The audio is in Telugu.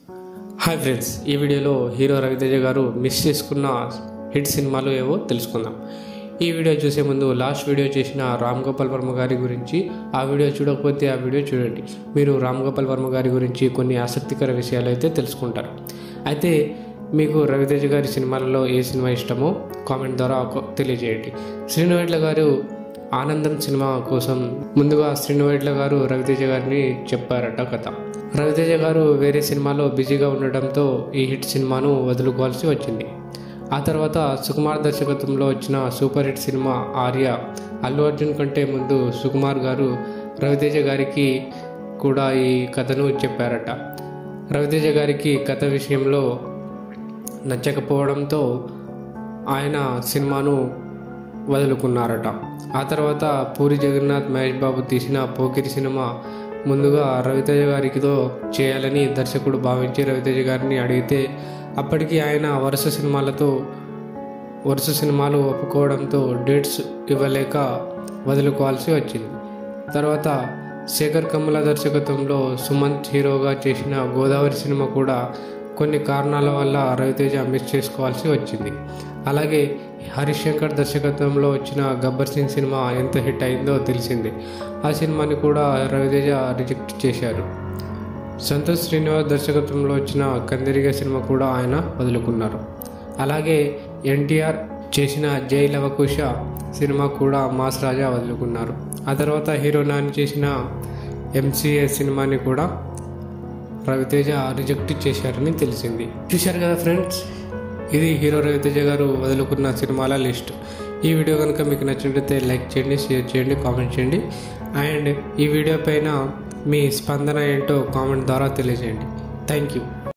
హాయ్ ఫ్రెండ్స్ ఈ వీడియోలో హీరో రవితేజ గారు మిస్ చేసుకున్న హిట్ సినిమాలు ఏవో తెలుసుకుందాం ఈ వీడియో చూసే ముందు లాస్ట్ వీడియో చేసిన రామ్ గోపాల్ వర్మ గారి గురించి ఆ వీడియో చూడకపోతే ఆ వీడియో చూడండి మీరు రామ్ గోపాల్ వర్మ గారి గురించి కొన్ని ఆసక్తికర విషయాలు అయితే తెలుసుకుంటారు అయితే మీకు రవితేజ గారి సినిమాలలో ఏ సినిమా ఇష్టమో కామెంట్ ద్వారా ఒక- తెలియజేయండి శ్రీనువైట్ల గారు ఆనందం సినిమా కోసం ముందుగా శ్రీనువైట్ల గారు రవితేజ గారిని చెప్పారట కథ రవితేజ గారు వేరే సినిమాలో బిజీగా ఉండడంతో ఈ హిట్ సినిమాను వదులుకోవాల్సి వచ్చింది ఆ తర్వాత సుకుమార్ దర్శకత్వంలో వచ్చిన super hit cinema Arya Allu Arjun కంటే ముందు సుకుమార్ గారు రవితేజ గారికి కూడా ఈ కథను చెప్పారట రవితేజ గారికి కథ విషయంలో నచ్చకపోవడంతో ఆయన సినిమాను వదులుకున్నారట ఆ తర్వాత పూరి జగన్నాథ్ మహేష్ బాబు తీసిన పోకిరి సినిమా ముందుగా రవితేజ గారికితో చేయాలని దర్శకుడు భావించి రవితేజ గారిని అడిగితే అప్పటికి ఆయన వరుస సినిమాలతో వరుస సినిమాలు ఒప్పుకోవడంతో డేట్స్ ఇవ్వలేక వదులుకోవాల్సి వచ్చింది తర్వాత శేఖర్ కమల దర్శకత్వంలో సుమంత్ హీరోగా చేసిన గోదావరి సినిమా కూడా కొన్ని కారణాల వల్ల రవితేజ మిస్ చేసుకోవాల్సి వచ్చింది అలాగే హరీష్ శంకర్ దర్శకత్వంలో వచ్చిన గబ్బర్ సింగ్ సినిమా ఎంత హిట్ అయిందో తెలిసింది ఆ సినిమాని కూడా రవితేజ రిజెక్ట్ చేశారు సంతోష్ శ్రీనివాస్ దర్శకత్వంలో వచ్చిన కందిరిగ సినిమా కూడా ఆయన వదులుకున్నారు అలాగే ఎన్టీఆర్ చేసిన జై లవకుశ సినిమా కూడా మాస్ రాజా వదులుకున్నారు ఆ తర్వాత హీరో నాని చేసిన ఎంసీఏ సినిమాని కూడా రవితేజ రిజెక్ట్ చేశారని తెలిసింది చూశారు కదా ఫ్రెండ్స్ ఇది హీరో రవితేజ గారు వదులుకున్న సినిమాల లిస్ట్ ఈ వీడియో కనుక మీకు నచ్చినట్లయితే లైక్ చేయండి షేర్ చేయండి కామెంట్ చేయండి అండ్ ఈ వీడియో పైన మీ స్పందన ఏంటో కామెంట్ ద్వారా తెలియజేయండి థ్యాంక్ యూ